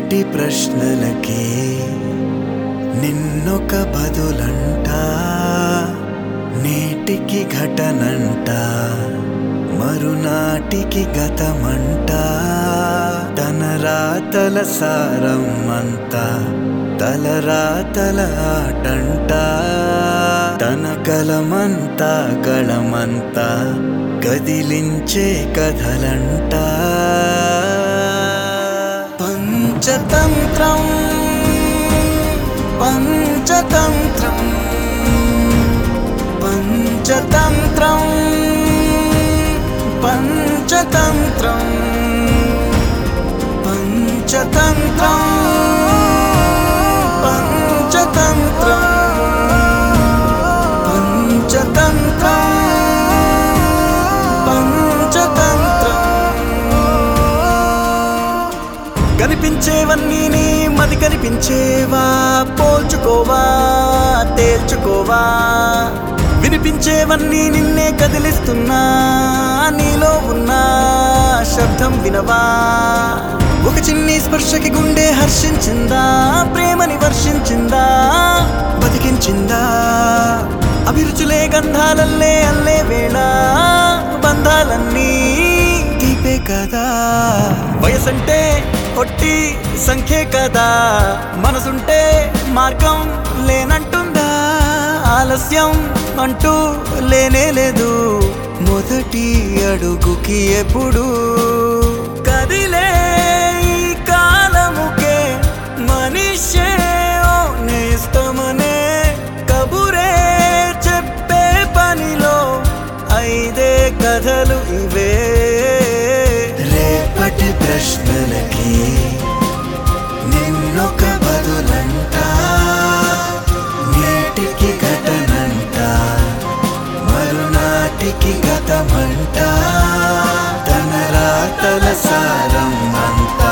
రేపటి ప్రశ్నలకి నిన్నొక బదులంట నేటికి ఘటనంట మరునాటికి గతమంట తన రాతల సారం అంతా తలరాతల ఆటంట తన గలమంతా గళమంతా కదిలించే కథలంట పంచతంత్రం పంచతంత్రం పంచతంత్రం పంచతంత్రం పంచతంత్రం పంచతంత్రం పంచతంత్రం పంచతంత్రం కనిపించేవన్నీ నీ మది కనిపించేవా పోల్చుకోవా తేల్చుకోవా వినిపించేవన్నీ నిన్నే కదిలిస్తున్నా నీలో ఉన్న శబ్దం వినవా ఒక చిన్ని స్పర్శకి గుండె హర్షించిందా ప్రేమని వర్షించిందా బతికించిందా అభిరుచులే గంధాలల్లే అల్లే వేళ బంధాలన్నీ తీపే కదా వయసంటే ఒట్టి సంఖ్యే కదా మనసుంటే మార్గం లేనంటుందా ఆలస్యం అంటూ లేనే లేదు మొదటి అడుగుకి ఎప్పుడు కదిలే ఈ కాలముకే మనిషే ఓ నేస్తమనే కబురే చెప్పే పనిలో ఐదే కథలు ఇవే రేపటి ప్రశ్నలకి నిన్నొక బదులంట నేటికి ఘటనంట మరునాటికి గతమంట తన రాతల సారం అంతా